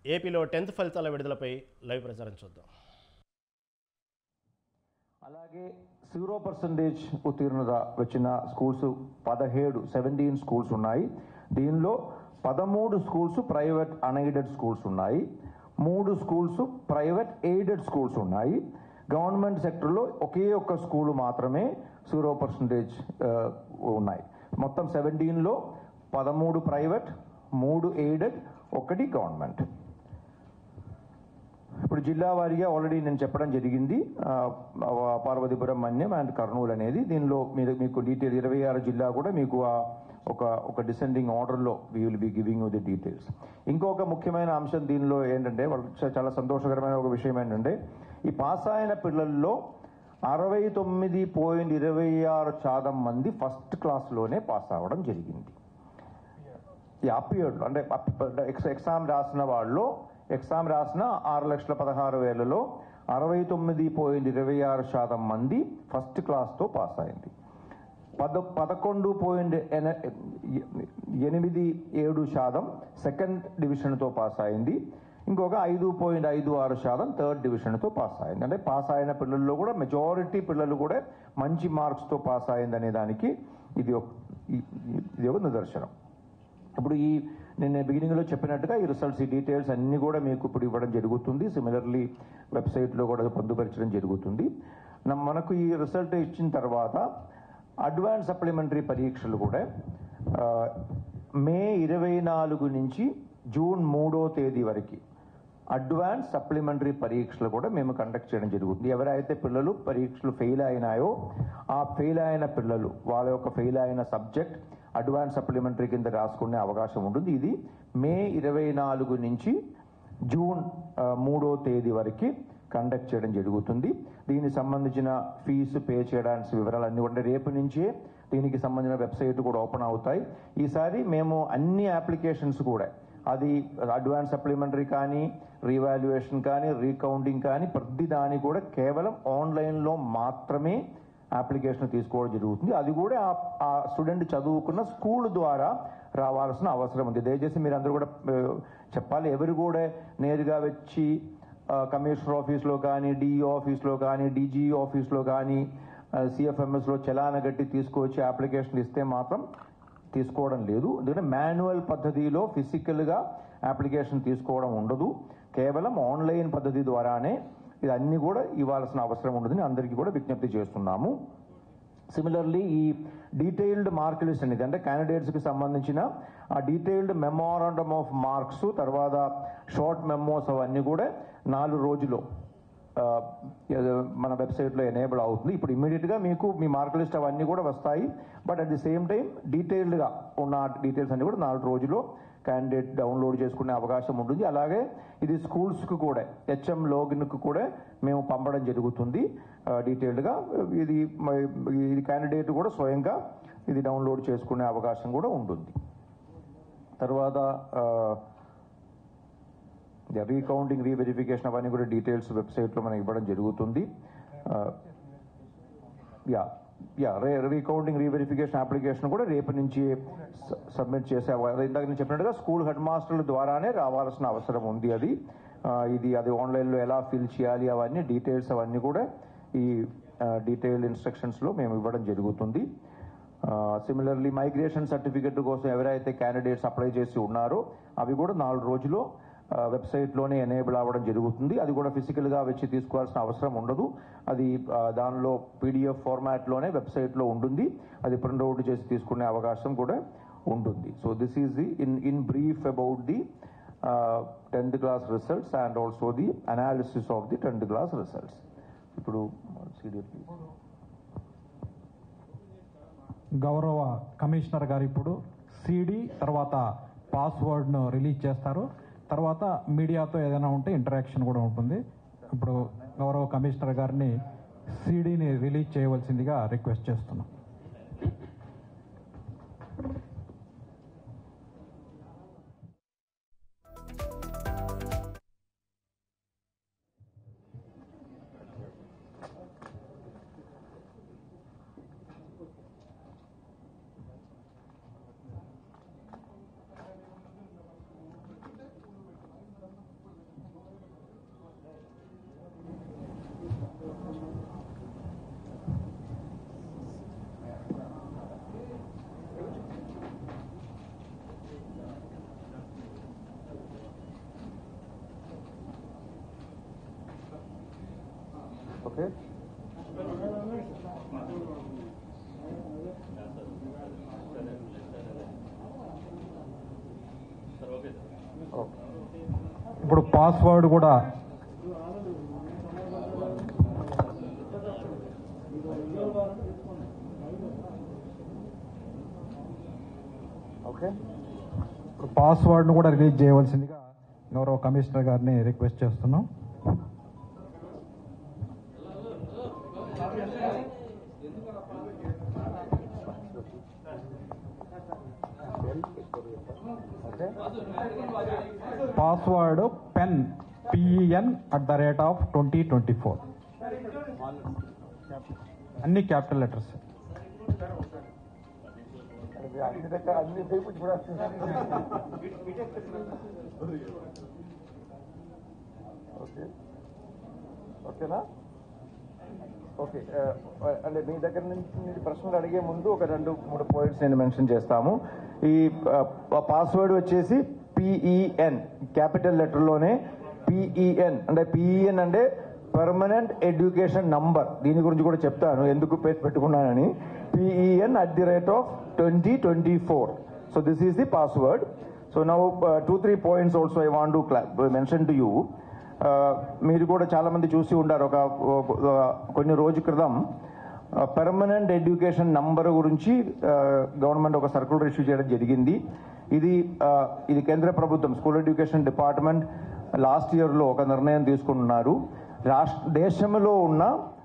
ఏపీలో టెన్త్ ఫలితాల విడుదలపై లైవ్ ప్రచారం చూద్దాం అలాగే జీరో పర్సంటేజ్ ఉత్తీర్ణత వచ్చిన స్కూల్స్ పదిహేడు సెవెంటీన్ స్కూల్స్ ఉన్నాయి దీనిలో పదమూడు స్కూల్స్ ప్రైవేట్ అన్ఎయిడెడ్ స్కూల్స్ ఉన్నాయి మూడు స్కూల్స్ ప్రైవేట్ ఎయిడెడ్ స్కూల్స్ ఉన్నాయి గవర్నమెంట్ సెక్టర్లో ఒకే ఒక్క స్కూల్ మాత్రమే జీరో పర్సంటేజ్ ఉన్నాయి మొత్తం సెవెంటీన్లో పదమూడు ప్రైవేట్ మూడు ఎయిడెడ్ ఒకటి గవర్నమెంట్ ఇప్పుడు జిల్లా వారీగా ఆల్రెడీ నేను చెప్పడం జరిగింది ఆ, ఆ, పార్వతీపురం మన్యం అండ్ కర్నూలు అనేది దీనిలో మీరు మీకు డీటెయిల్ ఇరవై ఆరు జిల్లా కూడా మీకు ఆ ఒక ఒక డిసెండింగ్ ఆర్డర్లో we will be giving you the details ఇంకొక ముఖ్యమైన అంశం దీనిలో ఏంటంటే వాళ్ళ చ- చాలా సంతోషకరమైన ఒక విషయం ఏంటంటే ఈ పాస్ అయిన పిల్లల్లో అరవై తొమ్మిది పాయింట్ ఇరవై ఆరు శాతం మంది ఫస్ట్ క్లాస్లోనే పాస్ అవ్వడం జరిగింది ఈ అపియర్డ్లో అంటే ఎక్స్ ఎగ్జామ్ రాసిన వాళ్ళు ఎగ్జామ్ రాసిన ఆరు లక్షల పదహారు వేలలో అరవై తొమ్మిది పాయింట్ ఇరవై ఆరు శాతం మంది ఫస్ట్ క్లాస్తో పాస్ అయింది పద పదకొండు పాయింట్ ఎన- ఎనిమిది ఏడు శాతం సెకండ్ డివిజన్తో పాస్ అయింది ఇంకొక ఐదు పాయింట్ ఐదు ఆరు శాతం థర్డ్ డివిజన్తో పాస్ అయింది అంటే పాస్ అయిన పిల్లల్లో కూడా మెజారిటీ పిల్లలు కూడా మంచి మార్క్స్తో పాస్ అయిందనే దానికి ఇది ఒక ఈ- ఇది ఒక నిదర్శనం ఇప్పుడు ఈ నేను బిగినింగ్ లో చెప్పినట్టుగా ఈ రిజల్ట్స్ ఈ డీటెయిల్స్ అన్ని కూడా మీకు ఇప్పుడు ఇవ్వడం జరుగుతుంది సిమిలర్లీ వెబ్సైట్ లో కూడా పొందుపరచడం జరుగుతుంది న- మనకు ఈ రిజల్ట్ ఇచ్చిన తర్వాత అడ్వాన్స్ సప్లిమెంటరీ పరీక్షలు కూడా ఆ, మే ఇరవై నాలుగు నుంచి జూన్ మూడో తేదీ వరకు అడ్వాన్స్ సప్లిమెంటరీ పరీక్షలు కూడా మేము కండక్ట్ చేయడం జరుగుతుంది ఎవరైతే పిల్లలు పరీక్షలు ఫెయిల్ అయినాయో ఆ ఫెయిల్ అయిన పిల్లలు వాళ్ళ యొక్క ఫెయిల్ అయిన సబ్జెక్ట్ అడ్వాన్స్ సప్లిమెంటరీ కింద రాసుకునే అవకాశం ఉంటుంది ఇది మే ఇరవై నాలుగు నుంచి జూన్ ఆ, మూడో తేదీ వరకు కండక్ట్ చేయడం జరుగుతుంది దీనికి సంబంధించిన ఫీజు పే చేయడానికి వివరాలన్నీ కూడా రేపు నుంచే దీనికి సంబంధించిన వెబ్సైట్ కూడా ఓపెన్ అవుతాయి ఈసారి మేము అన్ని అప్లికేషన్స్ కూడా అది అడ్వాన్స్ సప్లిమెంటరీ కానీ రీవాల్యుయేషన్ కానీ రీకౌంటింగ్ కానీ ప్రతి దాని కూడా కేవలం ఆన్లైన్లో మాత్రమే అప్లికేషన్ తీసుకోవడం జరుగుతుంది అది కూడా ఆ- ఆ స్టూడెంట్ చదువుకున్న స్కూల్ ద్వారా రావాల్సిన అవసరం ఉంది దయచేసి మీరు అందరూ కూడా ఆ, చెప్పాలి ఎవరు కూడా నేరుగా వచ్చి ఆ, కమిషనర్ ఆఫీస్లో కానీ డిఈ ఆఫీస్లో కానీ డీజీ ఆఫీస్లో కానీ సిఎఫ్ఎంఎస్లో చలాన గట్టి తీసుకొచ్చి అప్లికేషన్ ఇస్తే మాత్రం తీసుకోవడం లేదు ఎందుకంటే మాన్యువల్ పద్ధతిలో ఫిజికల్గా అప్లికేషన్ తీసుకోవడం ఉండదు కేవలం ఆన్లైన్ పద్ధతి ద్వారానే ఇది అన్ని కూడా ఇవ్వాల్సిన అవసరం ఉండదని అందరికీ కూడా విజ్ఞప్తి చేస్తున్నాము సిమిలర్లీ ఈ డీటెయిల్డ్ మార్క్ లిస్ట్ అనేది అంటే candidates కి సంబంధించిన ఆ డీటెయిల్డ్ మెమోరాండమ్ ఆఫ్ మార్క్స్ తర్వాత షార్ట్ మెమోస్ అవన్నీ కూడా నాలుగు రోజులు ఆ, ఏదో మన వెబ్సైట్లో ఎనేబుల్ అవుతుంది ఇప్పుడు ఇమీడియట్గా మీకు మీ మార్క్ లిస్ట్ అవన్నీ కూడా వస్తాయి but at the same time డీటెయిల్డ్గా ఉన్న డీటెయిల్స్ అన్ని కూడా నాలుగు రోజుల్లో క్యాండిడేట్ డౌన్లోడ్ చేసుకునే అవకాశం ఉంటుంది అలాగే ఇది స్కూల్స్కి కూడా హెచ్ఎం లోగిన్కు కూడా మేము పంపడం జరుగుతుంది ఆ, డీటెయిల్డ్గా ఇది మ- ఇది క్యాండిడేట్ కూడా స్వయంగా ఇది డౌన్లోడ్ చేసుకునే అవకాశం కూడా ఉంటుంది తర్వాత ఆ, రీకౌంటింగ్ రీవెరిఫికేషన్ అవన్నీ కూడా డీటెయిల్స్ వెబ్సైట్లో మనకి ఇవ్వడం జరుగుతుంది ఆ, యా యా రే రీకౌంటింగ్ రీవెరిఫికేషన్ అప్లికేషన్ కూడా రేపు నుంచి స- సబ్మిట్ చేసే అవ- అదే ఇందాక నేను చెప్పినట్టుగా స్కూల్ హెడ్ మాస్టర్ల ద్వారానే రావాల్సిన అవసరం ఉంది అది ఆ, ఇది అది ఆన్లైన్లో ఎలా ఫిల్ చేయాలి అవన్నీ డీటెయిల్స్ అవన్నీ కూడా ఈ డీటెయిల్డ్ ఇన్స్ట్రక్షన్స్లో మేము ఇవ్వడం జరుగుతుంది సిమిలర్లీ మైగ్రేషన్ సర్టిఫికెట్ కోసం ఎవరైతే క్యాండిడేట్స్ అప్లై చేసి ఉన్నారో అవి కూడా నాలుగు రోజులు వెబ్సైట్లోనే ఎనేబుల్ అవ్వడం జరుగుతుంది అది కూడా ఫిజికల్గా వచ్చి తీసుకోవాల్సిన అవసరం ఉండదు అది ఆ, దానిలో పీడిఎఫ్ ఫార్మాట్లోనే వెబ్సైట్లో ఉంటుంది అది ప్రింట్అవుట్ చేసి తీసుకునే అవకాశం కూడా ఉంటుంది so this is the in in brief about the tenth class results and also the analysis of the tenth class results ఇప్పుడు సీడియర్ ప్లీజ్ గౌరవ కమిషనర్ గారు ఇప్పుడు సిడి తర్వాత పాస్వర్డ్ను రిలీజ్ చేస్తారు తర్వాత మీడియాతో ఏదైనా ఉంటే ఇంటరాక్షన్ కూడా ఉంటుంది ఇప్పుడు గౌరవ కమిషనర్ గారిని సిడిని రిలీజ్ చేయవలసిందిగా రిక్వెస్ట్ చేస్తున్నాం ఓకే ఇప్పుడు పాస్వర్డ్ కూడా ఓకే ఇప్పుడు పాస్వర్డ్ను కూడా రిలీజ్ చేయవలసిందిగా గౌరవ కమిషనర్ గారిని రిక్వెస్ట్ చేస్తున్నాం okay password pen P E N at the rate of twenty twenty four అన్ని క్యాపిటల్ లెటర్స్ అన్ని దగ్గర అన్ని వైపు కూడా ఓకే ఓకేనా ఓకే ఆ, అంటే మీ దగ్గర నుంచి మీరు ప్రశ్నలు అడిగే ముందు ఒక రెండు మూడు పాయింట్స్ నేను మెన్షన్ చేస్తాము ఈ పాస్వర్డ్ వచ్చేసి పిఈఎన్ క్యాపిటల్ లెటర్లోనే పిఈఎన్ అంటే పిఈఎన్ అంటే పర్మనెంట్ ఎడ్యుకేషన్ నంబర్ దీని గురించి కూడా చెప్తాను ఎందుకు పేరు పెట్టుకున్నానని P E N at the rate of twenty twenty four so this is the password so now two three points also I want to mention to you ఆ, మీరు కూడా చాలా మంది చూసి ఉండారు ఒక ఒక- కొన్ని రోజు క్రితం పర్మనెంట్ ఎడ్యుకేషన్ నంబర్ గురించి గవర్నమెంట్ ఒక సర్కులర్ ఇష్యూ చేయడం జరిగింది ఇది ఆ, ఇది కేంద్ర ప్రభుత్వం స్కూల్ ఎడ్యుకేషన్ డిపార్ట్మెంట్ లాస్ట్ ఇయర్లో ఒక నిర్ణయం తీసుకున్నారు రాష్ట్ర దేశంలో ఉన్న